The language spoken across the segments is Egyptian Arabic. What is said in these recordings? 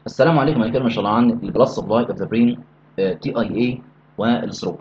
السلام عليكم هنتكلم ان شاء الله عن البلاد سبلاي اوف ذا برين تي اي اي والثروب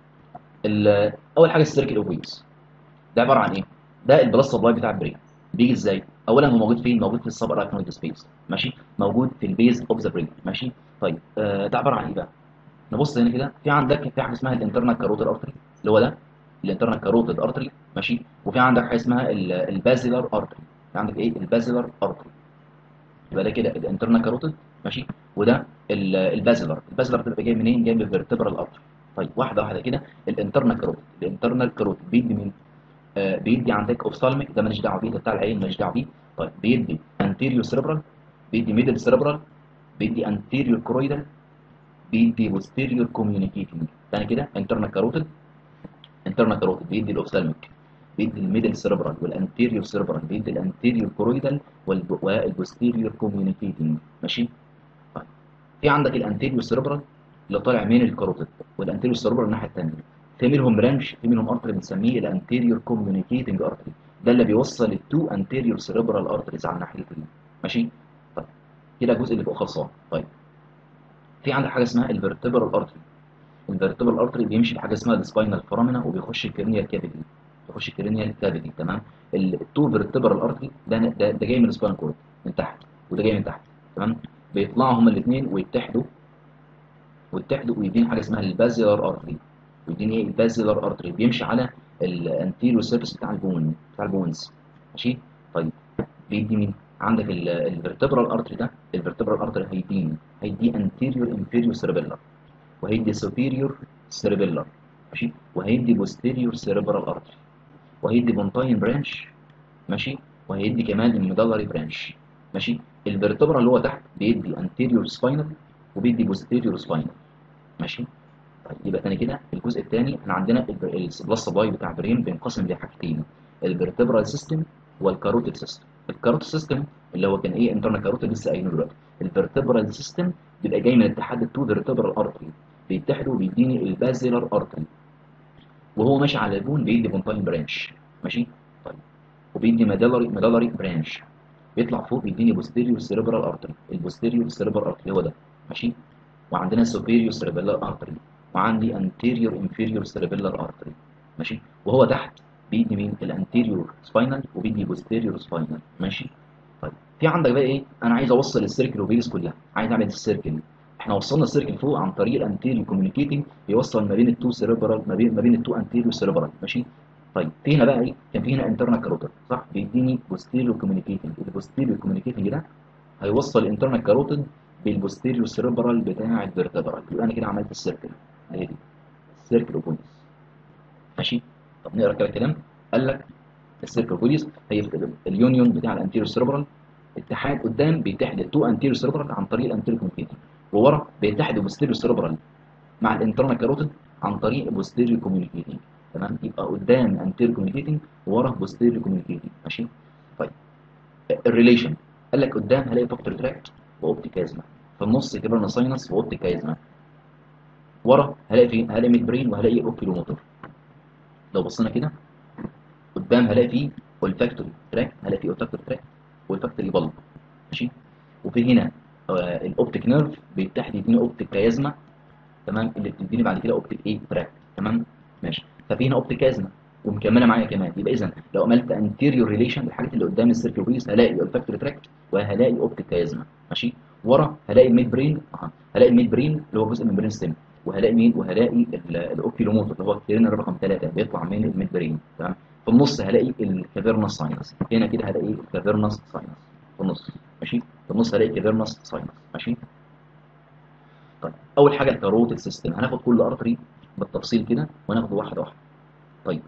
اول حاجه السيركل اوف ويلز ده عباره عن ايه ده البلاد سبلاي بتاع البرين بيجي ازاي اولا هو موجود فين موجود في السب اراكنويد سبيس ماشي موجود في البيز اوف ذا برين ماشي طيب آه ده عباره عن ايه بقى نبص هنا كده في عندك في حاجه اسمها الانترنال كاروتيد ارتري اللي هو ده الانترنال كاروتيد ارتري ماشي وفي عندك حاجه اسمها البازيلر ارتري في عندك ايه البازيلر ارتري يبقى ده كده الانترنال كاروتيد ماشي وده البازلر البازلر بتبقى جاي منين جاي من الفيرتبرال ارتري طيب واحده واحده كده الانترنال كاروتيد الانترنال كاروتيد بيدي مين آه بيدي عندك اوفثالميك ده ماليش دعوه بيه ده بتاع العين ماليش دعوه بيه طيب بيدي انتيريور سيربرال بيدي ميدل سيربرال بيدي انتيريور كرويدال بيدي بوستيريور كوميونيكيتنج ثاني كده انترنال كاروتيد انترنال كاروتيد بيدي الاوفثالميك بيدي الميدل سيربرال والانتيريور سيربرال بيدي الانتيريور كرويدال والبوستيريور كوميونيكيتنج ماشي طيب في عندك الانتيريور سيربرال اللي طالع من الكاروتيد والانتيريور سيربرال الناحيه الثانيه في منهم برانش في منهم ارتري بنسميه الانتيريور كوميونيكيتنج ارتري ده اللي بيوصل التو انتيريور سيربرال ارتريز على الناحيتين ماشي طيب كده الجزء اللي فوق خلصان طيب في عندك حاجه اسمها الفيرتبرال ارتري الفيرتبرال ارتري بيمشي بحاجه اسمها السباينال فورامينا وبيخش الكرينيال كافيتي يخش الكرينيال كافيتي تمام التو فيرتبرال ارتري ده ده, ده جاي من السباينال كورد من تحت وده جاي من تحت تمام بيطلعوا هما الاثنين ويتحدوا ويتحدوا ويدين حاجه اسمها البازيلر ارتري ويدين ايه البازيلر ارتري بيمشي على الانتيريور سيرفيس بتاع البون بتاع البونز ماشي طيب بيدي مين عندك الفيرتبرال ارتري ده الفيرتبرال ارتري هيدين هيدي انتيريور انفيريور سيربيلر وهيدي سوبيريور سيربيلر ماشي وهيدي بوستيريور سيربرال ارتري وهيدي بونتاين برانش ماشي وهيدي كمان الميدالري برانش ماشي الفيرتبرا اللي هو تحت بيدي انتيريور سباينال وبيدي بوستيريور سباينال ماشي طيب يبقى تاني كده الجزء الثاني احنا عندنا البلاد سبلاي بتاع البرين بينقسم لحاجتين الفيرتبرال سيستم والكاروتيد سيستم الكاروتيد سيستم اللي هو كان ايه انترنال كاروتيد لسه قايلينه دلوقتي الفيرتبرال سيستم بيبقى جاي من اتحاد التو فيرتبرال ارتري بيتحدوا بيديني البازيلر ارتري وهو ماشي على البون بيدي بونتاين برانش ماشي طيب وبيدي ميدالري ميدالري برانش بيطلع فوق بيديني بوستيريور سيربرال ارتري البوستيريور سيربرال ارتري هو ده ماشي وعندنا سوبيريور سيربرال ارتري وعندي انتيريور انفيريور سيربرال ارتري ماشي وهو تحت بيدي مين الانتيريور سباينال وبيدي بوستيريور سباينال ماشي طيب في عندك بقى ايه انا عايز اوصل السيركل اوفيلز كلها عايز اعمل السيركل احنا وصلنا السيركل فوق عن طريق الانتيريور كوميونيكيتنج بيوصل ما بين التو سيربرال ما بين ما بين التو انتيريور سيربرال ماشي طيب في هنا بقى ايه كان في هنا انترنال كاروتيد صح بيديني بوستيريور كوميونيكيتنج البوستيريور كوميونيكيتنج ده هيوصل الانترنال كاروتيد بالبوستيريور سيربرال بتاع الفيرتبرال يبقى انا كده عملت السيركل اهي دي السيركل اوف ماشي طب نقرا كده الكلام قال لك السيركل اوف هي اليونيون بتاع الانتيريور سيربرال اتحاد قدام بيتحد التو انتيريور سيربرال عن طريق الانتيريور كوميونيكيتنج وورا بيتحد البوستيريور سيربرال مع الانترنال كاروتيد عن طريق البوستيريور كوميونيكيتنج تمام يبقى قدام انتيريور كوميونيكيتنج وورا بوستيريور كوميونيكيتنج ماشي طيب الريليشن قال لك قدام هلاقي فاكتور تراكت واوبتيكازما في النص كبرنا ساينس واوبتيكازما ورا هلاقي في هلاقي ميد برين وهلاقي اوكيلوموتور لو بصينا كده قدام هلاقي فيه والفاكتوري تراك هلاقي فيه والفاكتوري تراك والفاكتوري بلب ماشي وفي هنا آه الاوبتيك نيرف بيتحد يديني اوبتيك كيازما تمام اللي بتديني بعد كده اوبتيك ايه تراك تمام ماشي ففي هنا اوبتيك كيازما ومكمله معايا كمان يبقى اذا لو عملت انتيريور ريليشن الحاجات اللي قدام السيركل بيس هلاقي الفاكتوري تراك وهلاقي اوبتيك كيازما ماشي ورا هلاقي الميد برين اه هلاقي الميد برين اللي هو جزء من برين ستيم وهلاقي مين وهلاقي الاوكيلوموتور اللي هو الكرينال رقم 3 بيطلع من الميد برين تمام في النص هلاقي الكافيرنس ساينس هنا كده هلاقي الكافيرنس ساينس في النص ماشي في النص هلاقي كافيرنس ساينس ماشي طيب اول حاجه الكاروتيد سيستم هناخد كل ارتري بالتفصيل كده وناخده واحده واحده طيب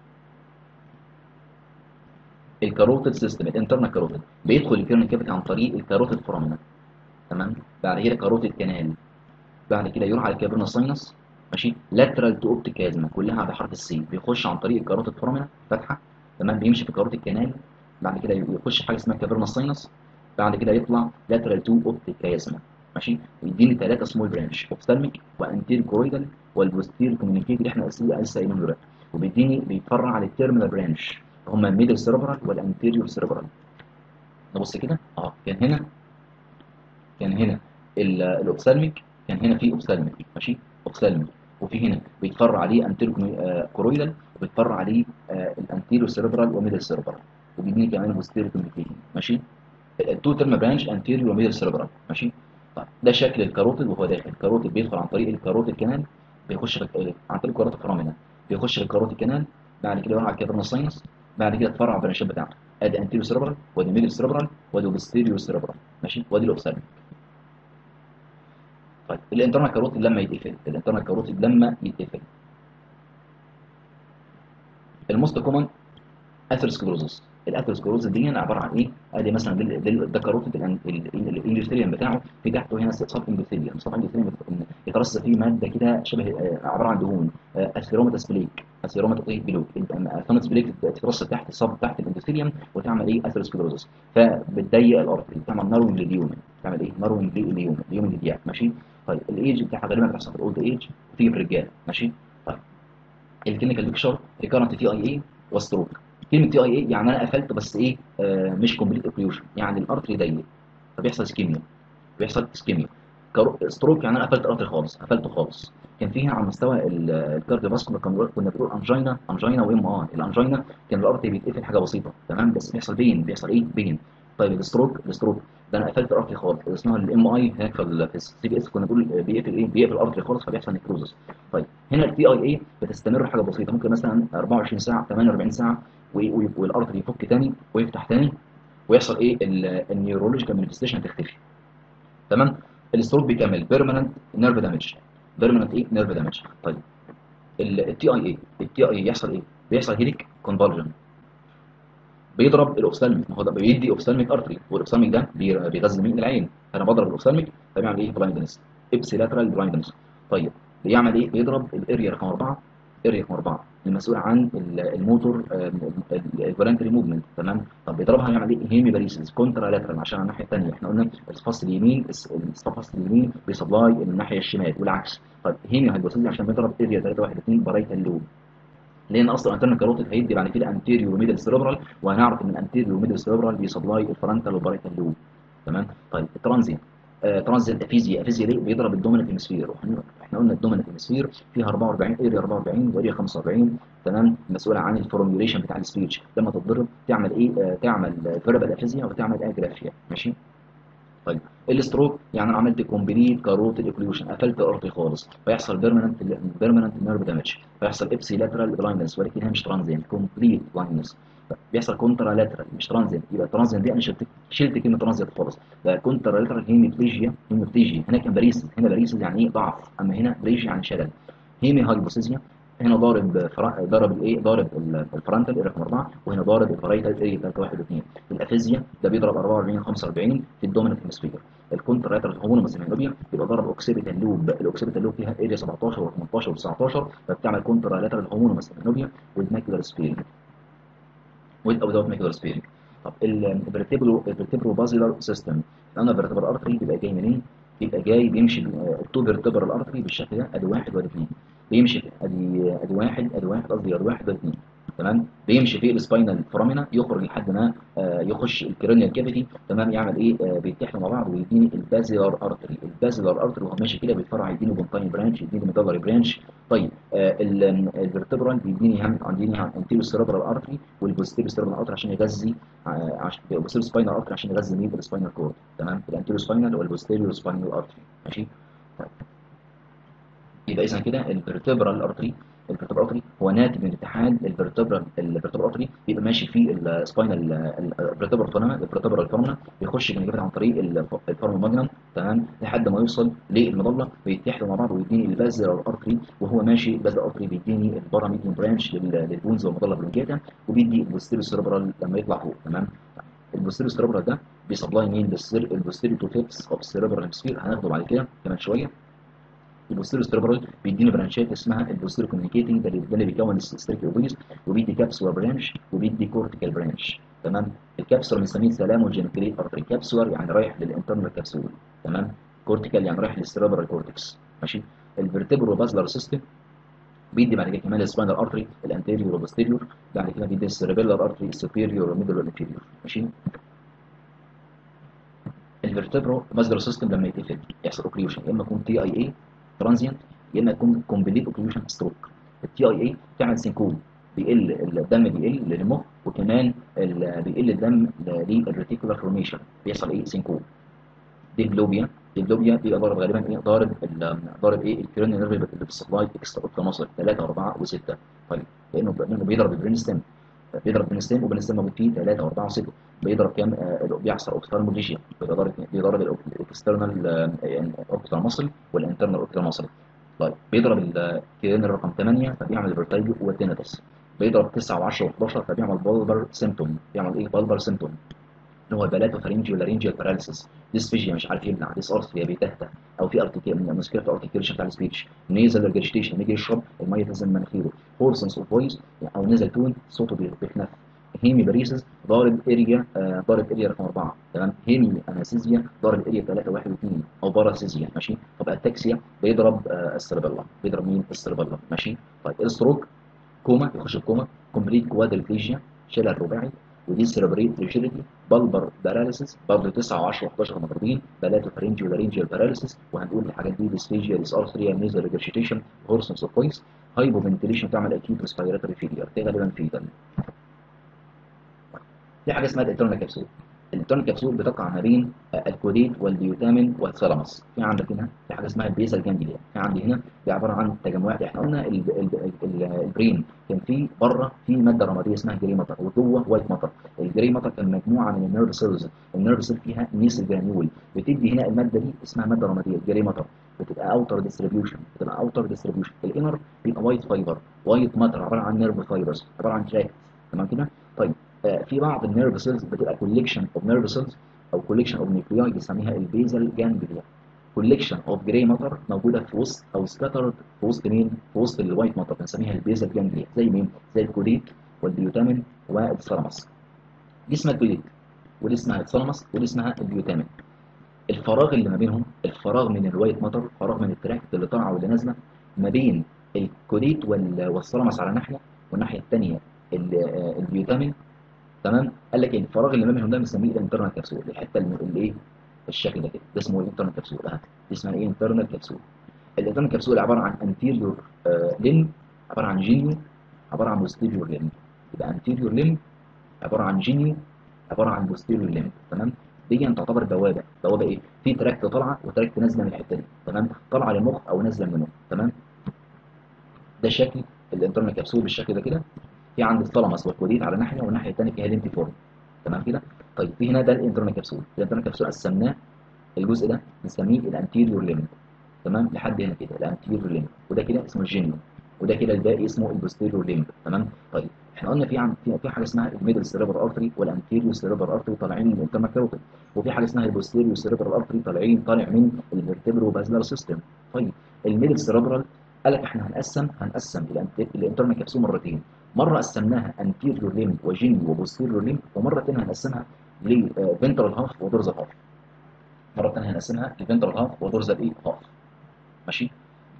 الكاروتيد سيستم الانترنال كاروتيد بيدخل الكيرنال كافيتي عن طريق الكاروتيد فورامينا تمام بعد كده كاروتيد كانال بعد كده يروح على الكافيرنس ساينس ماشي لاترال تو اوبتيك كازما كلها بحرف السي بيخش عن طريق الكاروتيد فورامينا فتحه تمام بيمشي في كاروتيد كانال بعد كده يخش حاجه اسمها كافيرنس ساينس بعد كده يطلع لاترال تو اوبتيك كازما ماشي ويديني ثلاثه سمول برانش اوفثالميك وانتير كورويدال والبوستير كوميونيكيت اللي احنا لسه لسه قايلينهم دلوقتي وبيديني بيتفرع على التيرمينال برانش هما الميدل سيربرال والانتيريور سيربرال نبص كده اه كان هنا كان هنا الاوبسالميك كان هنا في اوبسالميك ماشي اوبسالميك وفي هنا بيتفرع عليه انتيرو كورويدال وبيتفرع عليه الانتيرو سيربرال وميدل سيربرال وبيديني كمان بوستيريو كوميونيكيشن ماشي التو ترم برانش انتيريو وميدل سيربرال ماشي طيب ده شكل الكاروتيد وهو داخل الكاروتيد بيدخل عن طريق الكاروتيد كانال بيخش في عن طريق الكاروتيد فرامنا بيخش في الكاروتيد كانال بعد كده يروح على الكافرنا ساينس بعد كده تفرع البرانشات بتاعته ادي انتيريو سيربرال وادي ميدل سيربرال وادي بوستيريو سيربرال ماشي وادي الاوبسالميك طيب الانترنال كاروتيد لما يتقفل الانترنال كاروتيد لما يتقفل الموست كومن اثيروسكلوزس الاثيروسكلوزس دي عباره عن ايه؟ ادي مثلا ده كاروتيد الاندوثيليوم بتاعه في تحته هنا صف اندوثيليوم صف اندوثيليوم يترص فيه ماده كده شبه عباره عن دهون اثيروماتس بليك اثيروماتس ايه بلوك اثيروماتس بليك تترص تحت الصف تحت الاندوثيليوم وتعمل ايه اثيروسكلوزس فبتضيق الارتري بتعمل ناروينج لليومن بتعمل ايه ناروينج لليومن اليومن الضيق ماشي طيب الايج بتاعها غالبا بتحصل في الاولد ايج وتيجي في الرجال ماشي طيب الكلينيكال بيكشر ريكارنت تي اي اي وستروك كلمه تي اي اي يعني انا قفلت بس ايه آه مش كومبليت اوكلوجن يعني الارتري ضيق فبيحصل اسكيميا بيحصل اسكيميا ستروك يعني انا قفلت الارتري خالص قفلته خالص كان فيها على مستوى الكارديو فاسكولار كنا بنقول انجينا انجينا وام ار الانجينا كان الارتري بيتقفل حاجه بسيطه تمام بس بيحصل بين بيحصل ايه بين طيب الستروك الستروك ده انا قفلت الارتري خالص اسمها الام اي هناك في السي بي اس كنا بنقول بيقفل ايه بيقفل الارتري خالص فبيحصل نيكروزس طيب هنا التي اي اي بتستمر حاجه بسيطه ممكن مثلا 24 ساعه 48 ساعه والارتري يفك تاني ويفتح تاني ويحصل ايه النيورولوجيكال مانيفستيشن تختفي تمام الستروك بيكمل بيرمننت نيرف دامج بيرمننت ايه نيرف دامج طيب التي اي اي التي اي يحصل ايه بيحصل هيليك كونفالجن بيضرب الاوبسالميك ما هو ده بيدي اوبسالميك ارتري والاوبسالميك ده بيغذي مين العين انا بضرب الاوبسالميك فبيعمل ايه بلايندنس ابسيلاترال بلايندنس طيب بيعمل ايه بيضرب الاريا رقم 4 اريا رقم 4 المسؤول عن الموتور الفولنتري موفمنت تمام طب بيضربها يعمل ايه هيمي باريسيس كونترا لاترال عشان الناحيه الثانيه احنا قلنا الفصل اليمين الفصل اليمين بيسبلاي الناحيه الشمال والعكس طب هيمي هيدروسيس عشان بيضرب اريا 3 1 2 برايتال لوب لان اصلا انترنال كاروتيد هيدي بعد كده انتيريور وميدل سيربرال وهنعرف ان الانتيريور وميدل سيربرال بيسبلاي الفرنتال والبرايتال لوب تمام طيب الترانزيت آه ترانزيت افيزيا افيزيا ليه بيضرب الدومينانت هيمسفير احنا قلنا الدومينانت هيمسفير فيها 44 اريا 44 واريا 45 تمام مسؤوله عن الفورميوليشن بتاع السبيتش لما تتضرب تعمل ايه آه تعمل فيربال افيزيا وتعمل اجرافيا ماشي طيب الستروك يعني انا عملت كومبليت كاروتيد اوكليوشن قفلت الارتري خالص فيحصل بيرمننت بيرمننت نيرف دامج فيحصل ابسي لاترال بلايندنس ولكن هي مش ترانزينت كومبليت بلايندنس بيحصل كونترا لاترال مش ترانزينت يبقى ترانزينت دي انا شلت شلت كلمه ترانزينت خالص ده كونترا لاترال هيميبليجيا هيميبليجيا هنا كان باريسيس هنا باريسيس يعني ايه ضعف اما هنا بليجيا يعني شلل هيمي هايبوسيزيا هنا ضارب فرا... ضارب الايه ضارب الفرنتال رقم 4 وهنا ضارب الفرايتال ايه 3 1 2 الافيزيا ده بيضرب 44 45 في الدومينانت هيمسفير الكونتراتر هومونوماس هيمانوبيا بيبقى ضرب اوكسيبيتال لوب الاوكسيبيتال لوب فيها اريا 17 و18 و19 فبتعمل كونتراتر هومونوماس هيمانوبيا والماكيولار سبيرنج with او without macular sparing طب الفرتبرو الفرتبرو بازيلر سيستم انا الفرتبرال ارتري بيبقى جاي منين؟ بيبقى جاي بيمشي التو فيرتبرال ارتري بالشكل ده ادي واحد وادي اثنين بيمشي ادي ادي واحد ادي واحد قصدي ادي واحد وادي اثنين تمام بيمشي في السباينال فرامينا يخرج لحد ما آه يخش الكرينيال كافيتي تمام يعمل ايه آه بيتحدوا مع بعض ويديني البازيلر ارتري البازيلر ارتري وهو ماشي كده بيتفرع يديني بونتاين برانش يديني ميدالري برانش طيب آه الفيرتبرال بيديني هم عندي انتيريو سيربرال ارتري والبوستيريو سيربرال ارتري عشان يغذي عشان البوستيريو سباينال ارتري عشان يغذي مين السباينال كورد تمام الانتيريو سباينال والبوستيريو سباينال ارتري ماشي طيب يبقى اذا كده الفيرتبرال ارتري الفيرتبرال ارتري هو ناتج من اتحاد الفيرتبرال الفيرتبرال ارتري بيبقى ماشي في السباينال الفيرتبرال فورمنا الفيرتبرال فورمنا بيخش من عن طريق الفورم ماجنم تمام لحد ما يوصل للمظله ويتحدوا مع بعض ويديني البازلر ارتري وهو ماشي البازلر ارتري بيديني الباراميديان برانش للبونز والمظله برونكيتا وبيدي البوستيريو سيربرال لما يطلع فوق تمام البوستيريو سيربرال ده بيسبلاي مين البوستيريو تو تيبس اوف سيربرال هيمسفير هناخده بعد كده كمان شويه البوستيريو ستريبرال بيديني برانشات اسمها البوستيريو كوميونيكيتنج ده اللي بيكون الستريك اوبيس وبيدي كابسولار برانش وبيدي كورتيكال برانش تمام الكابسولار بنسميه سلامو جينيكليت ارتري كابسولار يعني رايح للانترنال كابسول تمام كورتيكال يعني رايح للسيربرال كورتكس ماشي الفيرتبرو بازلر سيستم بيدي بعد كده كمان السباينال ارتري الانتيريور والبوستيريور بعد كده بيدي السيربيلر ارتري السوبيريور والميدل والانفيريور ماشي الفيرتبرو ماسجر سيستم لما يتقفل يحصل اوكليوشن يا اما يكون تي اي اي ترانزيانت يا اما يكون كومبليت اوكليوشن ستروك التي اي اي تعمل سينكول بيقل الدم بيقل للمخ وكمان بيقل الدم للريتيكولار فورميشن بيحصل ايه سينكول ديبلوبيا ديبلوبيا بيبقى ضارب غالبا ايه ضارب ضارب ايه الكيرن نيرف اللي في السبلاي اكسترا اوبتا مصر 3 و4 و6 طيب لانه لانه بيضرب البرين ستيم بيضرب البرين ستيم وبرين ستيم موجود فيه 3 و4 و6 بيضرب كام آه بيحصل اوبتالمولوجيا بيضرب بيضرب الاكسترنال يعني اوبتا مصر والانترنال اوبتا مصر طيب بيضرب الكيرن رقم 8 فبيعمل الفيرتايجو والتينيتس بيضرب 9 و10 و11 فبيعمل بالبر سيمتوم بيعمل ايه بالبر سيمتوم اللي هو بلاتو فرنجي ولا رينجيال باراليسيس ديسفيجيا مش عارف يبلع ديس ارثريا بيتهته او في ارتكيل مشكله في الارتكيليشن بتاع السبيتش نيزل ريجريشن يجي يشرب الميه تنزل من مناخيره هورسنس اوف فويس او نزل تون صوته بيخنف هيمي باريسيس ضارب اريا آه ضارب اريا رقم 4 تمام هيمي اناسيزيا ضارب اريا 3 1 و2 او باراسيزيا ماشي طب التاكسيا بيضرب آه السيربيلا بيضرب مين السيربيلا ماشي طيب الستروك كوما يخش الكوما كومبليت كوادريبليجيا شلل رباعي ودي سيربريت ريجيديتي بالبر باراليسيس برضه 9 و10 و11 مضروبين بلاتو فرنجي ولا رينجيال باراليسيس وهنقول الحاجات دي ديسفيجيا ديس ارثريا نيزل ريجرشيتيشن هورسنس اوف فويس هايبو فنتيليشن تعمل اكيد ريسبيراتوري فيلير دي غالبا في دم في حاجه اسمها الالكترونيك كبسول الالكترونيك كبسول بتقع ما بين الكوديت والبيوتامين والثالاموس في عندك هنا في حاجه اسمها البيزل جانجليا في عندي هنا دي عباره عن تجمعات احنا قلنا ال ال ال البرين كان في بره في ماده رماديه اسمها جري ماتر وجوه وايت ماتر الجري ماتر كان مجموعه من النيرف سيلز النيرف سيل فيها ميسل جرانيول بتدي هنا الماده دي اسمها ماده رماديه الجري ماتر بتبقى اوتر ديستريبيوشن بتبقى اوتر ديستريبيوشن الانر بيبقى وايت فايبر وايت ماتر عباره عن نيرف فايبرز عباره عن تراكت تمام كده طيب آه في بعض النيرف سيلز بتبقى كوليكشن اوف نيرف سيلز او كوليكشن اوف نيوكلياي بنسميها البيزل جانجليا كوليكشن اوف جراي ماتر موجوده في وسط او سكاترد في وسط مين؟ في وسط الوايت ماتر بنسميها البيزل جانجليا زي مين؟ زي الكوليت والبيوتامين والثالاموس دي اسمها الكوليت ودي اسمها الثالاموس ودي اسمها البيوتامين الفراغ اللي ما بينهم الفراغ من الوايت ماتر فراغ من التراكت اللي طالعه واللي نازله ما بين الكوليت والثالاموس على ناحيه والناحيه الثانيه البيوتامين تمام قال لك الفراغ اللي ما بينهم ده بنسميه الانترنال كبسول الحته اللي ايه الشكل ده كده ده اسمه الانترنال كبسول اهي دي اسمها ايه انترنال كبسول الانترنال كبسول عباره عن انتيريور آه لين عباره عن جينيو عباره عن بوستيريور لين يبقى انتيريور لين عباره عن جينيو عباره عن بوستيريور لين تمام دي تعتبر بوابه بوابه ايه في تراكت طالعه وتراكت نازله من الحته دي تمام طالعه للمخ او نازله من المخ تمام ده شكل الانترنال كبسول بالشكل ده كده في عند الثالاموس والكوديت على ناحيه والناحيه الثانيه فيها ليمفي فورم تمام كده طيب في هنا ده الانترنال كبسول الانترنال كبسول قسمناه الجزء ده بنسميه الانتيريور ليمب تمام لحد هنا كده الانتيريور ليمب وده كده اسمه الجينيو وده كده الباقي اسمه البوستيريور ليمب تمام طيب احنا قلنا في عن في, في حاجه اسمها الميدل سيريبرال ارتري والانتيريور سيريبرال ارتري طالعين من الانترنال كاروتيد وفي حاجه اسمها البوستيريور سيريبرال ارتري طالعين طالع من الفيرتبرو بازلر سيستم طيب الميدل سيريبرال قال لك احنا هنقسم هنقسم الانترنال كبسول مرتين مره قسمناها انتيريور ليمب وجينيو وبوستيريور ليمب ومره ثانيه هنقسمها لفنترال هاف ودورزال هاف مره ثانيه هنقسمها لفنترال هاف ودورزال ايه هاف ماشي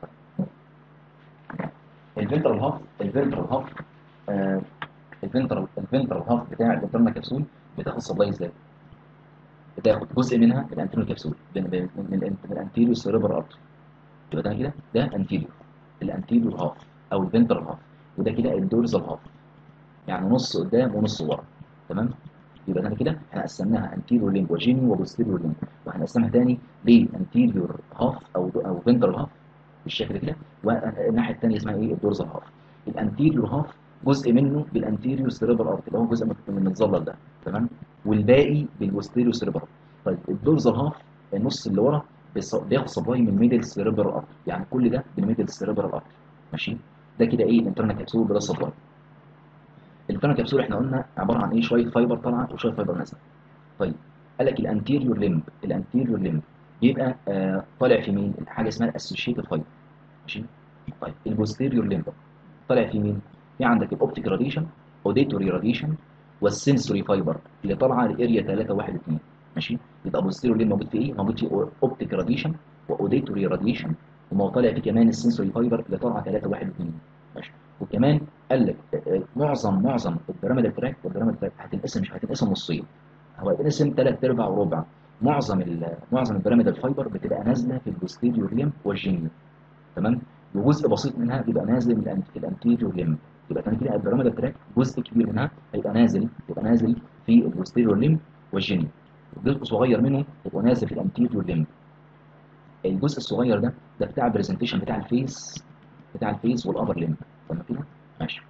الفنترال هاف الفنترال هاف آه الفنترال الفنترال هاف بتاع الانترنال كبسول بتاخد سبلاي ازاي بتاخد جزء منها الانترنال كبسول من من الانتيريور سيريبرال ارتري يبقى ده كده ده انتيريور الانتيريور هاف او الفنترال هاف وده كده الدورزال هاف يعني نص قدام ونص ورا تمام يبقى ده كده احنا قسمناها انتيريور ليمب وجينيو وبوستيريور ليمب وهنقسمها تاني لانتيريور هاف او او فنترال هاف بالشكل كده والناحيه الثانيه اسمها ايه الدورزال هاف الانتيريور هاف جزء منه بالانتيريور سيريبرال ارتري اللي هو جزء من المتظلل ده تمام والباقي بالبوستيريور سيريبرال طيب الدورزال هاف النص اللي ورا بياخد سبلاي من ميدل سيريبرال ارتري يعني كل ده بالميدل سيريبرال ارتري ماشي ده كده ايه الانترنال كبسول بلا سبلاي الانترنال كبسول احنا قلنا عباره عن ايه شويه فايبر طالعه وشويه فايبر نازله طيب قال لك الانتيريور ليمب الانتيريور ليمب بيبقى آه طالع في مين حاجه اسمها الاسوشيتد فايبر ماشي طيب البوستيريور ليمب طالع في مين في عندك الاوبتيك راديشن اوديتوري راديشن والسنسوري فايبر اللي طالعه لاريا 3 1 2 ماشي يبقى بوستيريور ليمب موجود في ايه موجود في اوبتيك راديشن واوديتوري راديشن وما طالع فيه كمان السنسوري فايبر اللي طالعه 3 1 2 ماشي وكمان قال لك معظم معظم البيراميدال تراك والبيراميدال تراك هتنقسم مش هتنقسم نصين هو هيتقسم ثلاث ارباع وربع معظم ال معظم البيراميدال فايبر بتبقى نازله في البوستيريور ليمب والجينيو تمام وجزء بسيط منها بيبقى نازل من الأن- في الانتيريور ليمب يبقى تاني كده البيراميدال تراك جزء كبير منها هيبقى نازل يبقى نازل في البوستيريور ليمب والجينيو جزء صغير منه يبقى نازل في الانتيريور ليمب الجزء الصغير ده ده بتاع البرزنتيشن بتاع الفيس بتاع الفيس والابر ليمب تمام كده ماشي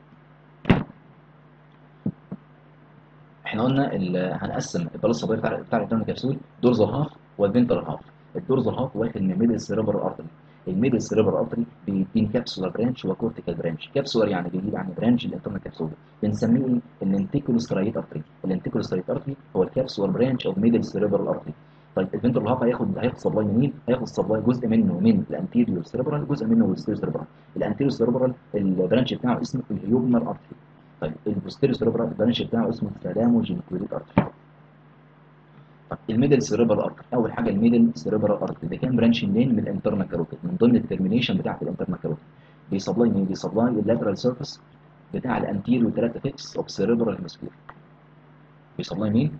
احنا قلنا ال- هنقسم البلاس الصغير بتاع بتاع الانترنال كبسول دورزال هاف والفنترال هاف الدورزال هاف واخد من ميدل سيريبرال ارتري الميدل سيريبرال ارتري بيدين كابسولار برانش وكورتيكال برانش كابسولار يعني بيجيب يعني برانش الانترنال كبسول بنسميه ايه الانتيكولو سترايت ارتري الانتيكولو سترايت ارتري هو الكابسولار برانش اوف ميدل سيريبرال ارتري طيب الفنترال هاف هياخد هياخد سبلاي منين؟ هياخد سبلاي جزء منه من الانتيريور سيريبرال جزء منه من البوستيريور سيريبرال الانتيريور سيريبرال البرانش بتاعه اسمه الهيوبنر ارتري طيب البوستيريور سيريبرال البرانش بتاعه اسمه الثالامو جينيكوليت ارتري طب الميدل سيريبرال ارتري اول حاجه الميدل سيريبرال ارتري ده كان برانش منين من الانترنال كاروتيد من ضمن الترمينيشن بتاعه الانترنال كاروتيد بيسبلاي مين بيسبلاي اللاترال سيرفيس بتاع الانتيريور 3 فيكس اوف سيريبرال هيمسفير بيسبلاي مين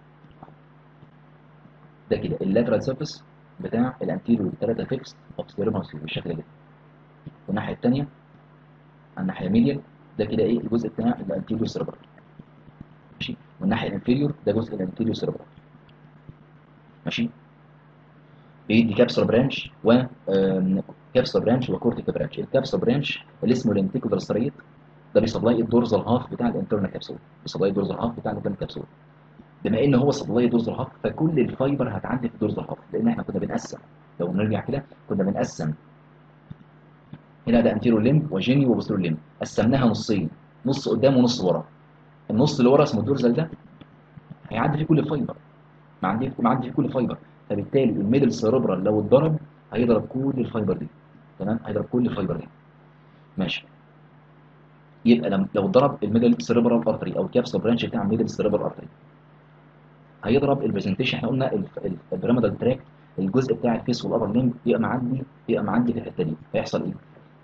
ده كده اللاترال سيرفيس بتاع الانتيريور 3 فيكس اوف سيريبرال هيمسفير بالشكل ده والناحيه الثانيه الناحيه ميديال ده كده ايه الجزء بتاع الانتيريور سيريبرال ماشي والناحيه الانفيريور ده جزء الانتيريور سيريبرال ماشي بيدي كابسول برانش و كابسول برانش وكورتيكال برانش الكابسول برانش اللي اسمه الانتيكولار ستريت ده بيسبلاي الدورزال هاف بتاع الانترنال كابسول بيسبلاي الدورزال هاف بتاع الانترنال كابسول بما ان هو سبلاي الدورزال هاف فكل الفايبر هتعدي في الدورزال هاف لان احنا كنا بنقسم لو نرجع كده كنا بنقسم هنا ده انتيرو ليمب وجيني وبوستيرو ليمب قسمناها نصين نص قدام ونص ورا النص اللي ورا اسمه الدورزال ده هيعدي فيه كل فايبر معدي معدي فيه كل فايبر فبالتالي الميدل سيربرال لو اتضرب هيضرب كل الفايبر دي تمام هيضرب كل الفايبر دي ماشي يبقى لم لو ضرب الميدل سيربرال ارتري او الكابسول برانش بتاع الميدل سيربرال ارتري هيضرب البرزنتيشن احنا قلنا البيراميدال تراك الجزء بتاع الفيس والابر ليمب بيبقى معدي بيبقى معدي في الحته دي هيحصل ايه؟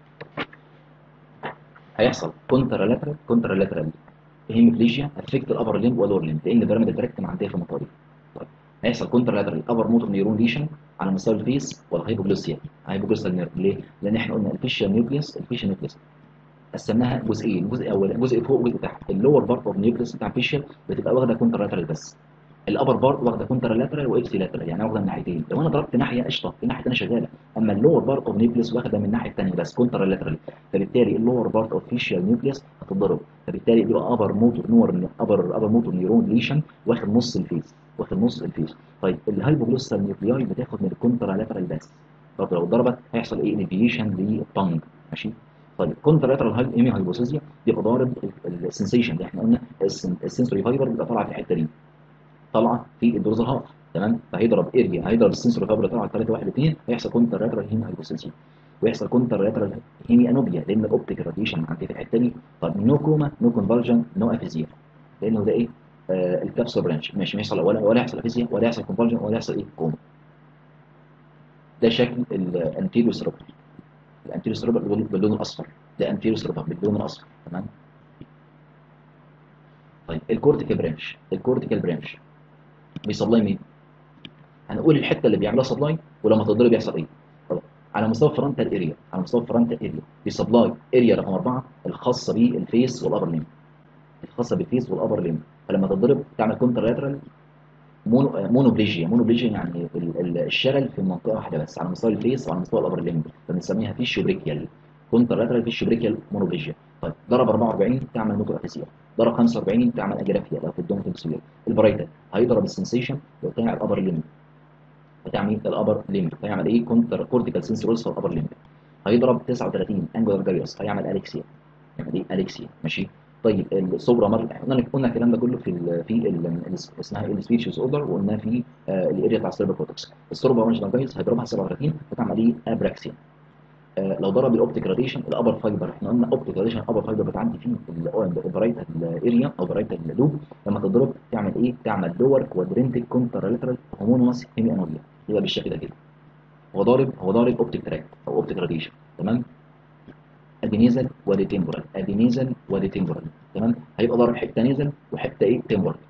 هيحصل كونترا لاترال كونترا لاترال هيموبليجيا افكت الابر ليمب واللور ليمب لان البيراميدال تراك معديه في المنطقه دي طيب هيحصل كونترا لاترال ابر موتور نيرون ليشن على مستوى الفيس والهايبوجلوسيا هايبوجلوسيال نيرف ليه؟ لان احنا قلنا الفيشيال نيوكليوس الفيشيال نيوكليوس قسمناها جزئين جزء اول جزء فوق وجزء تحت اللور بارت اوف نيوكليوس بتاع الفيشيال بتبقى واخده كونترا لاترال بس الابر بارت واخده كونترا لاترال وابسي لاترال يعني واخده الناحيتين لو انا ضربت ناحيه قشطه في ناحيه ثانيه شغاله اما اللور بارت اوف نيوكليوس واخده من الناحيه الثانيه بس كونترا لاترال فبالتالي اللور بارت اوف فيشيال نيوكليوس هتتضرب فبالتالي بيبقى ابر موتور نور ابر ابر موتور نيرون ليشن واخد نص الفيس واخد نص الفيس طيب الهايبوجلوسال نيوكلياي بتاخد من الكونترا لاترال بس طب لو ضربت هيحصل ايه انفيشن للطنج ماشي طيب كونترا لاترال هاي ايمي هايبوسيزيا بيبقى ضارب السنسيشن اللي احنا قلنا السنسوري فايبر بيبقى طالعه في الحته دي طالعه في الدورزال هاف تمام فهيضرب اريا هيضرب السنسوري فايبر طالعه 3 1 2 هيحصل كونتر لاترال هيم هايبوسيسيا ويحصل كونتر لاترال هيمي انوبيا لان الاوبتيك راديشن معدي في الحته دي طب نو كوما نو كونفرجن نو افيزيا لانه ده ايه آه الكابسول برانش ماشي ما يحصل ولا ولا يحصل افيزيا ولا يحصل كونفرجن ولا يحصل ايه كوما ده شكل الانتيريو سيربر الانتيريو سيربر باللون الاصفر ده انتيريو سيربر باللون الاصفر تمام طيب الكورتيكال برانش الكورتيكال برانش بيسبلاي مين؟ هنقول الحته اللي بيعملها سبلاي ولما تضرب يحصل ايه؟ طبعا على مستوى فرونتال اريا على مستوى فرونتال اريا بيسبلاي اريا رقم اربعه الخاصه بالفيس والابر ليم الخاصه بالفيس والابر ليم فلما تضرب تعمل كونتر لاترال مونو مونوبليجيا مونوبليجيا يعني الشلل في منطقه واحده بس على مستوى الفيس وعلى مستوى الابر ليم فبنسميها فيشيو بريكيال كونتر لاترال فيشيو بريكيال مونوبليجيا طيب ضرب 44 تعمل نوتو افيسيا ضرب 45 تعمل اجرافيا لو في الدوم تصوير البرايتا هيضرب السنسيشن بتاع الابر ليمب بتاع مين الابر ليمب هيعمل ايه كونتر كورتيكال سنسورز في الابر ليمب هيضرب 39 انجولار جاريوس هيعمل اليكسيا يعمل ايه اليكسيا ماشي طيب السوبرا مر احنا قلنا الكلام ده كله في ال في ال اسمها السبيشيز اوردر وقلنا في آه الاريا بتاع السيربر كورتكس السوبرا مارجنال جاريوس هيضربها 37 بتعمل ايه ابراكسيا آه لو ضرب الاوبتيك راديشن الابر فايبر احنا قلنا اوبتيك راديشن الابر فايبر بتعدي فيه البرايت الاريا او برايت اللوب لما تضرب تعمل ايه؟ تعمل لور كوادرنتيك كونتر لاترال هومونوس هيمي انوبيا يبقى بالشكل ده كده هو ضارب هو ضارب اوبتيك تراك او اوبتيك راديشن تمام ادي نيزل وادي تمبورال ادي نيزل وادي تمبورال تمام هيبقى ضارب حته نيزل وحته ايه تمبورال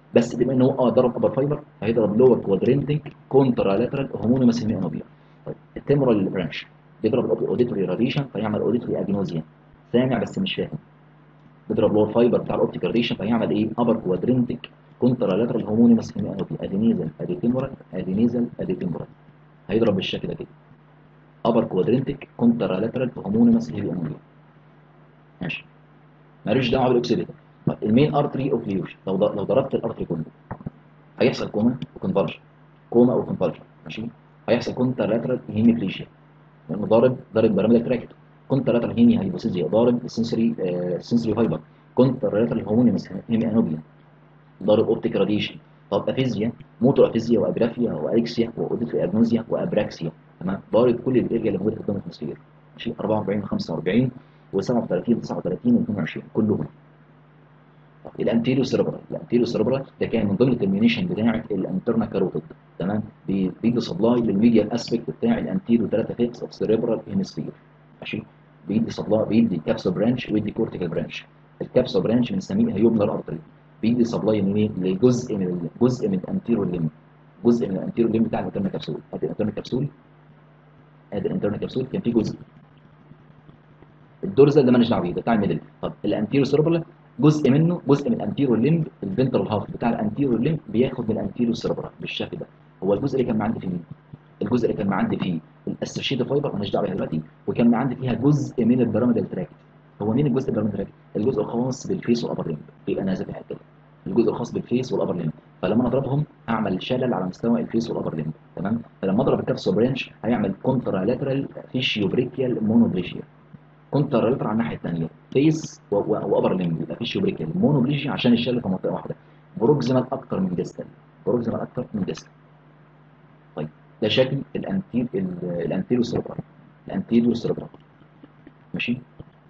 بس بما ان هو اه ضرب ابر فايبر هيضرب لور كوادرنتك كونترا لاترال هومونيمس هيميانوبيا طيب التمرال برانش بيضرب الاوديتوري راديشن فيعمل اوديتوري اجنوزيا سامع بس مش فاهم بيضرب لور فايبر بتاع الاوبتيك راديشن فيعمل ايه ابر كوادرنتك كونترا لاترال هومونيمس هيميانوبيا ادي نيزل ادي تمرال ادي نيزل ادي تمرال هيضرب بالشكل ده كده ابر كوادرنتك كونترا لاترال هومونيمس هيميانوبيا ماشي مالوش دعوه بالاوكسيديتور طيب المين ارتري اوكليوجن لو ض- لو ضربت الارتري كله هيحصل كوما وكونفرجن كوما وكونفرجن ماشي هيحصل كونتر لاترال هيميبليشيا لانه ضارب ضارب بيراميدال تراكت كونتر لاترال هيمي هايبوسيزيا ضارب السنسوري السنسوري فايبر كونتر لاترال هومونيمس هيمي انوبيا ضارب اوبتيك راديشن طب افيزيا موتور افيزيا وابرافيا والكسيا واوديتري اجنوزيا وابراكسيا تمام ضارب كل الاريا اللي موجوده في الدم الهيموسفير ماشي 44 45 و37 39 و22 كلهم الانتيريو سيربرال الانتيريو سيربرال ده كان من ضمن الترمينيشن بتاعه الانترنا كاروتيد تمام بي- بيدي سبلاي للميديال اسبيكت بتاع الانتيريو 3 فيكس اوف سيربرال هيمسفير ماشي بيدي سبلاي بيدي كابسول برانش ويدي كورتيكال برانش الكابسول برانش بنسميه هيوبلر ارتري بيدي سبلاي من ايه لجزء من ال- جزء من الانتيريو ليم جزء من الانتيريو ليم بتاع الانترنا كابسول ادي الانترنا كابسول ادي الانترنا كابسول كان في جزء الدورزال ده مالناش دعوه بيه ده بتاع الميدل طب الانتيرو سيربرال جزء منه جزء من الانتيرو ليمب الفنترال هاف بتاع الانتيرو ليمب بياخد من الانتيرو سيربرال بالشكل ده هو الجزء اللي كان معدي فيه مين؟ الجزء اللي كان معدي فيه الاسوشيتد فايبر مالناش دعوه بيها دلوقتي وكان معدي فيها جزء من البيراميدال تراكت هو مين الجزء البيراميدال تراكت؟ الجزء الخاص بالفيس والابر ليمب بيبقى نازل في الحته دي الجزء الخاص بالفيس والابر ليمب فلما انا اضربهم اعمل شلل على مستوى الفيس والابر ليمب تمام فلما اضرب الكابسول برانش هيعمل كونترا لاترال فيشيو بريكيال مونوبليشيا كونتر لاتر على الناحيه الثانيه فيس وابر ليمب يبقى في شوبريكال مونوبليجي عشان الشل في منطقه واحده بروكسيمال اكتر من ديستال بروكسيمال اكتر من ديستال طيب ده شكل الانتير ال- الانتيريو سيربرال الانتيريو سيربرال ماشي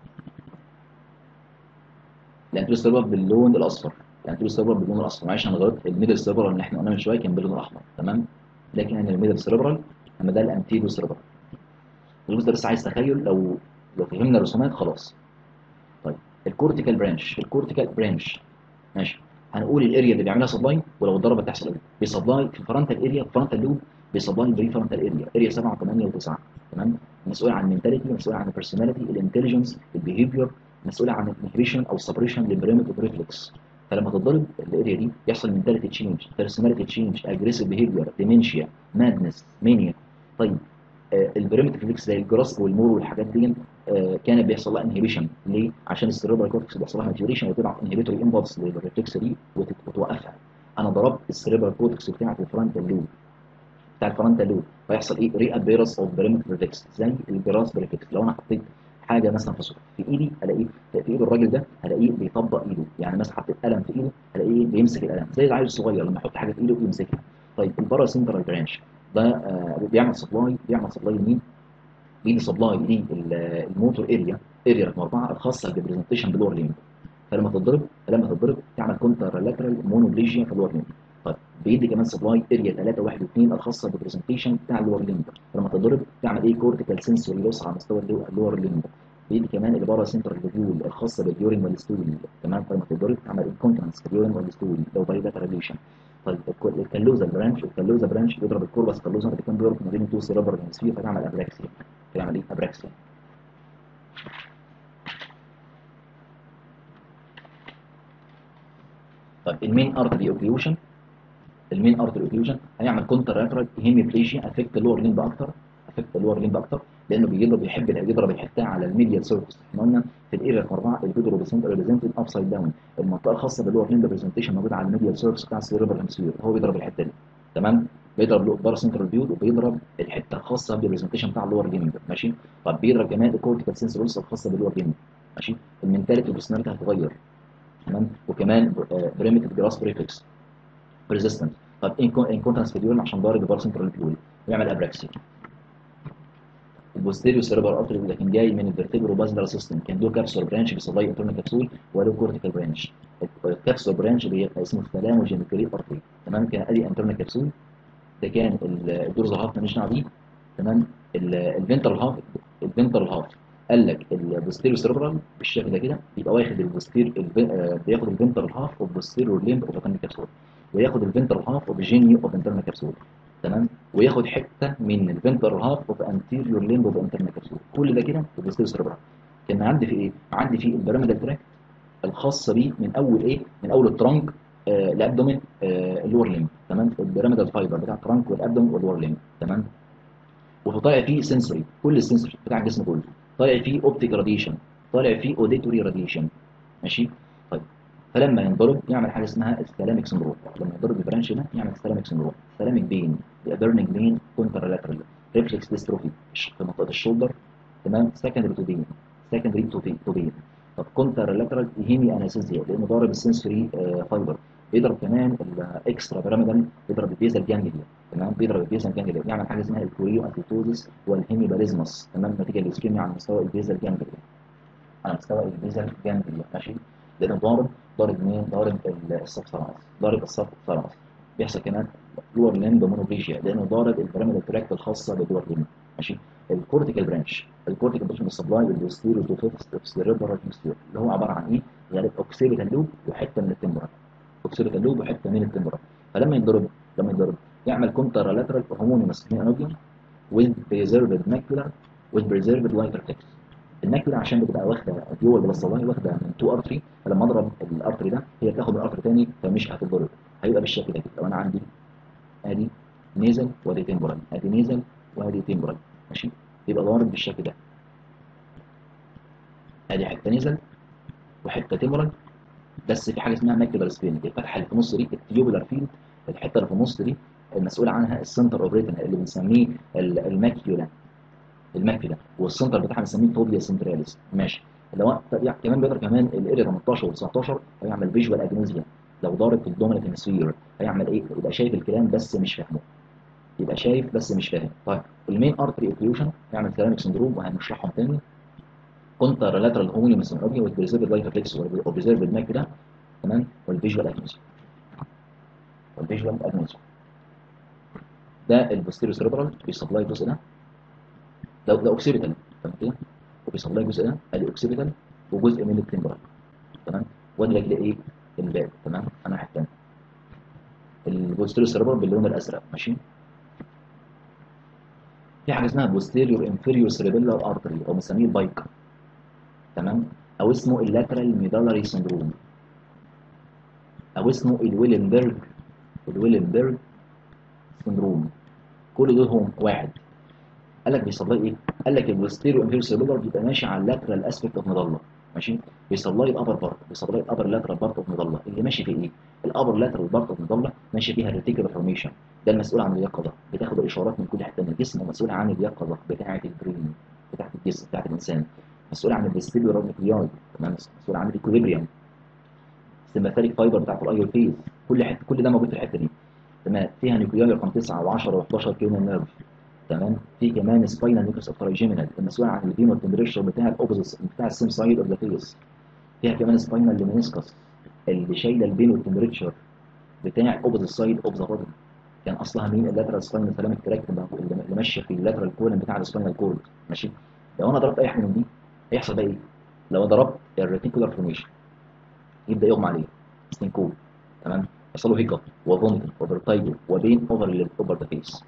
الانتيريو سيربرال باللون الاصفر الانتيريو سيربرال باللون الاصفر معلش انا غلطت الميدل سيربرال اللي احنا قلنا من شويه كان باللون الاحمر تمام لكن هنا الميدل سيربرال اما ده الانتيريو سيربرال الجزء ده بس عايز تخيل لو لو فهمنا الرسومات خلاص طيب الكورتيكال برانش الكورتيكال برانش ماشي هنقول الاريا اللي بيعملها سبلاي ولو اتضربت تحصل ايه بيسبلاي في الفرونتال اريا الفرونتال لوب بيسبلاي بري فرونتال اريا اريا 7 و8 و9 تمام مسؤول عن المنتاليتي مسؤول عن البيرسوناليتي الانتليجنس البيهيفير مسؤول عن الانهبيشن او سبريشن للبريمتيف ريفلكس فلما تتضرب الاريا دي يحصل منتاليتي تشينج بيرسوناليتي تشينج اجريسيف بيهيفير ديمنشيا مادنس مانيا طيب آه، البريمتيف ريفلكس زي الجراسب والمور والحاجات دي آه، كان بيحصل لها انهبيشن ليه؟ عشان السيريبرال كورتكس بيحصل لها ماتيوريشن وتبعت انهبيتوري امبلس للريفلكس دي وت- وتوقفها انا ضربت السيريبرال كورتكس بتاعت الفرونتال لوب بتاع الفرونتال لوب فيحصل ايه؟ ري ابيرس اوف بريمتيف ريفلكس زي الجراس ريفلكس لو انا حطيت حاجه مثلا في صوت في ايدي الاقيه في ايد الراجل ده هلاقيه بيطبق ايده يعني مثلا حطيت قلم في ايده هلاقيه بيمسك القلم زي العيل الصغير لما يحط حاجه في ايده ويمسكها طيب البارا سنترال برانش ده آه بيعمل سبلاي بيعمل سبلاي لمين؟ بيدي سبلاي للموتور اريا اريا رقم اربعه الخاصه بالبرزنتيشن باللور ليمب فلما تتضرب فلما تتضرب تعمل كونتر لاترال مونوبليجيا في اللور ليمب طيب بيدي كمان سبلاي اريا 3 1 و2 الخاصه بالبرزنتيشن بتاع اللور ليمب فلما تتضرب تعمل ايه كورتيكال سنسوري لوس على مستوى اللو- اللور ليمب بيدي كمان البارا سنترال فيول الخاصه باليورين والستول تمام فلما تتضرب تعمل انكونتنس في اليورين والستول لو بايلاترال ريليشن طيب الكو- الكالوزا برانش الكالوزا برانش بيضرب الكوربس كالوزا اللي كان بيربط ما بين التو سيربر هيمسفير فتعمل ابراكسيا تعمل ايه ابراكسيا طيب المين ارتري اوكليوشن المين ارتري اوكليوشن هيعمل كونتر لاترال هيميبليجيا افكت اللور ليمب اكتر افكت اللور ليمب اكتر لانه بيضرب بيحب يضرب الحته على الميديال سيرفيس احنا قلنا في الاريا رقم 4 الفيدرو ريبريزنتد ابسايد داون المنطقه الخاصه باللور ليمب برزنتيشن موجوده على الميديال سيرفيس بتاع السيريبرال هيمسفير هو بيضرب الحته دي تمام بيضرب له بارا سنترال فيو وبيضرب الحته الخاصه بالبرزنتيشن بتاع اللور ليمب ماشي طب بيضرب كمان الكورتيكال سنسورز الخاصه باللور ليمب ماشي المنتاليتي والبرسوناليتي هتتغير تمام وكمان بريمتيف جراس بريفكس ريزيستنت طب انكونتنس في اليورين عشان ضارب البار سنترال فيول ويعمل ابراكسيا البوستيريو سيربر ارتري ده كان جاي من الفيرتيبرو بازلر سيستم كان له كابسول برانش بيسبلاي انترنال كبسول وله كورتيكال برانش الكابسول برانش بيبقى اسمه ثالاموجينيكري ارتري تمام كان ادي انترنال كبسول ده كان الدورز هاف ماليش دعوه بيه تمام الفنترال هاف الفنترال هاف قال لك البوستيريو سيربرال بالشكل ده كده بيبقى واخد البوستير الب- آه، بياخد الفنترال هاف اوف بوستيريو ليمب اوف انترنال كابسول وياخد الفنترال هاف اوف جينيو اوف انترنال كابسول تمام وياخد حته من الفنترال هاف اوف انتيريور ليمب اوف انترنال كابسول كل ده كده في البوستيريو سيربرال كان عندي في ايه؟ عندي في البيراميدال تراك الخاصه بيه من اول ايه؟ من اول الترنك آه الابدومين آه اللور ليمب تمام البيراميدال فايبر بتاع الترنك والابدومين واللور ليمب تمام وطالع فيه سنسوري كل السنسوري بتاع الجسم كله طالع فيه اوبتيك راديشن طالع فيه اوديتوري راديشن ماشي طيب فلما ينضرب يعمل حاجه اسمها السلاميك سندروم لما يضرب البرانش ده يعمل سلاميك سندروم سلاميك بين بيرنينج بين كونتر لاترال ريفلكس ديستروفي في منطقه الشولدر تمام سكندري تو بين سكندري تو تو بين طب كونتر لاترال هيمي انستيزيا لانه ضارب السنسوري آه فايبر بيضرب كمان الاكسترا بيراميدال بيضرب البيزال جانجليا تمام بيضرب البيزال جانجليا بيعمل حاجه اسمها الكوريو اتيتوزس والهيميباليزمس تمام نتيجه للاسكيميا على مستوى البيزال جانجليا على مستوى البيزال جانجليا ماشي لانه ضارب ضارب مين ضارب السبثالاموس ضارب السبثالاموس بيحصل كمان لور ليمب مونوبليجيا لانه ضارب البيراميدال تراكت الخاصه باللور ليمب ماشي الكورتيكال برانش الكورتيكال برانش من السبلاي والبوستيريو تو فيفث سيريبرال هيمستير اللي هو عباره عن ايه؟ غالب اوكسيبيتال لوب وحته من التمبرال اوكسيبيتال لوب وحته من التمبرال فلما ينضرب لما ينضرب يعمل كونتر لاترال هومونيمس انوبيوم with preserved macular with preserved white text الماكيولا عشان بتبقى واخده جوه البلاستلاي واخده من تو ارتري فلما اضرب الارتري ده هي بتاخد من ارتري تاني فمش هتتضرب هيبقى بالشكل ده كده لو انا عندي ادي نيزل وادي تمبرال ادي نيزل وادي تمبرال ماشي يبقى ضارب بالشكل ده ادي حته نيزل وحته تمبرال بس في حاجه اسمها ماكيولار سبين الفتحه اللي في النص دي التيوبولار فيلد الحته اللي في النص دي المسؤول عنها السنتر اوبريتن اللي بنسميه الماكيولا الماكيولا والسنتر بتاعها بنسميه فوبيا سنتراليس ماشي لو يعني كمان بيقدر كمان الاريا 18 و19 هيعمل فيجوال اجنوزيا لو ضارب في الدومينت هيمسفير هيعمل ايه؟ يبقى شايف الكلام بس مش فاهمه يبقى شايف بس مش فاهم طيب المين ارتري اوكليوشن يعمل كلامك سندروم وهنشرحهم تاني كونتر لاترال هومونيمس انوبيا والبريزيرفد لايف ريفلكس والبريزيرفد ماكيولا تمام والفيجوال اجنوزيا والفيجوال اجنوزيا ده البوستيريو سيربرال بيسبلاي الجزء ده ده ده اوكسيبيتال تمام كده وبيسبلاي الجزء ده ادي اوكسيبيتال وجزء من التمبرال تمام وادي لك ايه الباب تمام انا حته البوستيريو سيربرال باللون الازرق ماشي في حاجه اسمها بوستيريور انفيريور سيربيلار ارتري او بنسميه البايك تمام او اسمه اللاترال ميدالري سندروم او اسمه الويلنبرج الويلنبرج سندروم كل دول هم واحد قال لك بيصلي ايه؟ قال لك البوستيريو انفيريور سيربيلار بيبقى ماشي على اللاترال اسبكت اوف مضله ماشي بيصلي الابر بارت بيصلي الابر لاترال بارت اوف مضله اللي ماشي في ايه؟ الابر لاترال بارت اوف مضله ماشي فيها الريتيكولار فورميشن ده المسؤول عن اليقظه بتاخد الاشارات من كل حته من الجسم ومسؤول عن اليقظه بتاعه البرين بتاعه الجسم بتاعه الانسان مسؤول عن الفيستيبيولار نيكلياي تمام مسؤول عن الاكوليبريم السيمباثيك فايبر بتاعه الاي فيز كل حته كل ده موجود في الحته دي تمام فيها نيكلياي رقم 9 و10 و11 كيلو نيرف تمام في كمان سباينال نيوكليس اوف ترايجيمينال المسؤول عن البين والتمبريتشر بتاع الاوبوزيت بتاع السيم سايد اوف ذا فيس فيها كمان سباينال ليمينيسكس اللي شايله البين والتمبريتشر بتاع الاوبوزيت سايد اوف ذا بودي كان اصلها مين اللاترال سباينال سلامك تراكت اللي ماشيه في اللاترال كولن بتاع السباينال كورد ماشي لو انا ضربت اي حاجه من دي هيحصل بقى ايه؟ لو ضربت الريتيكولار فورميشن يبدا يغمى عليه ستينكول تمام يحصل له هيكب وفوميتنج وفيرتايجو وبين اوفر اوفر ذا فيس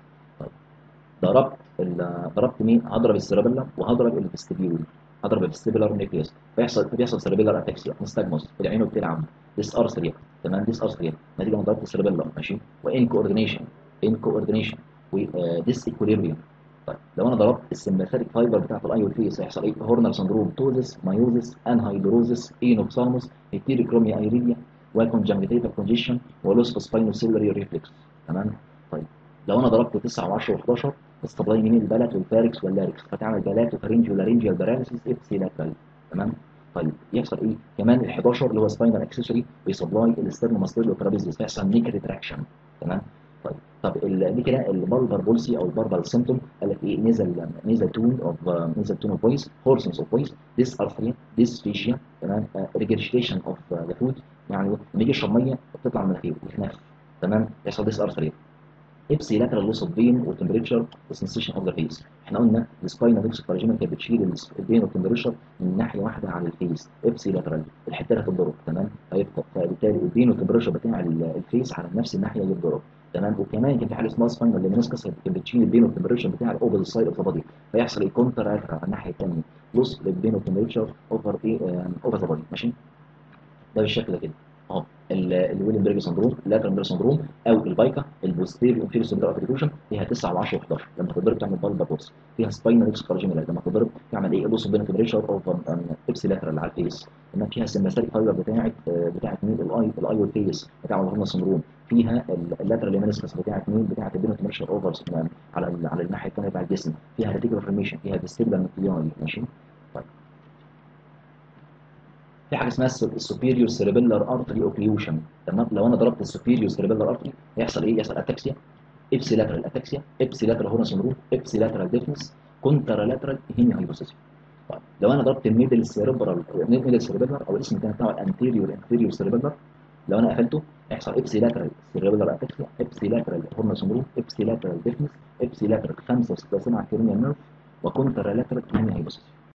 ضربت ضربت مين؟ هضرب السيربيلا وهضرب الفستيبيول هضرب الفستيبولار نيكليوس فيحصل بيحصل سيربيلار اتاكسيا نستجمس العين بتلعب ديس ارثريا تمام ديس ارثريا نتيجه من ضربه السيربيلا ماشي وان كوردينيشن ان كوردينيشن وديس ايكوليبريم طيب لو انا ضربت السمباثيك فايبر بتاعت الاي والفيس هيحصل ايه؟ هورنال سندروم توزس مايوزس انهايدروزس اينوكسالموس هيتيريكروميا ايريديا وكونجنجيتيفال كونجيشن ولوس سباينوسيلري ريفلكس تمام طيب لو انا ضربت 9 و10 و11 استبلاي مين البلات والفاركس واللاركس فتعمل بلات وفرنجي ولارنجيال باراليسيس ابسي لاترال تمام طيب يحصل ايه كمان ال 11 اللي هو سباينال اكسسوري بيسبلاي الاسترنوماستيلو ترابيزيس فيحصل نيك ريتراكشن تمام طيب طب دي كده البالبر بولسي او البالبر سيمتوم قال لك ايه نزل نزل تون اوف نزل تون اوف فويس هورسنس اوف فويس ديس ارثريا ديس فيشيا تمام ريجريشيشن اوف ذا فود يعني لما يجي يشرب ميه بتطلع من مناخيره يخنف تمام يحصل ديس ارثريا ابسي لاترال لوس اوف بين وتمبريتشر وسنسيشن اوف ذا فيس احنا قلنا السباينا دوكس كارجينا كانت بتشيل البين والتمبريتشر من ناحيه واحده على الفيس ابسي لاترال الحته اللي هتتضرب تمام هيبقى فبالتالي البين والتمبريتشر بتاع الفيس على نفس الناحيه يتضرب تمام وكمان كان في حاجه اسمها سباينا ليمينسكس كانت بتشيل البين والتمبريتشر بتاع الاوبوزيت سايد اوف ذا بودي فيحصل ايه كونتر على الناحيه الثانيه لوس للبين والتمبريتشر اوفر ايه اوفر ذا بودي ماشي ده بالشكل ده كده اهو الويلنبرج سندروم اللاترال سندروم او البايكا البوستيريور انفيريور سيربرال ابليكيشن فيها 9 و10 و11 لما تضرب تعمل بالبا بورس فيها سباينال اكس كارجيميلا لما تضرب تعمل ايه بص بين تمبريتشر اوف ابسي لاترال على الفيس لما فيها سمباثيك فايبر بتاعه بتاعه مين الاي الاي والفيس بتاع الهرمون سندروم فيها اللاترال ليمينسكس بتاعه مين بتاعه البين تمبريتشر اوفر على على الناحيه الثانيه بتاع الجسم فيها ريتيكولار فورميشن فيها فيستيبلر نيوكلياي ماشي طيب في حاجه اسمها السوبيريور سيربيلر ارتري اوكليوشن تمام لو انا ضربت السوبيريور سيربيلر ارتري هيحصل ايه يحصل اتاكسيا ابسي لاترال اتاكسيا ابسي لاترال هورن سندروم ابسي لاترال ديفنس كونترا لاترال هيمي هايبوسيس طيب لو انا ضربت الميدل سيربرال ميدل سيربيلر او الاسم الثاني بتاعه الانتيريور انفيريور سيربيلر لو انا قفلته هيحصل ابسي لاترال سيربيلر اتاكسيا ابسي لاترال هورن سندروم ابسي لاترال ديفنس ابسي لاترال 5 و6 7 كيرونيال نيرف وكونترا لاترال هيمي هايبوسيس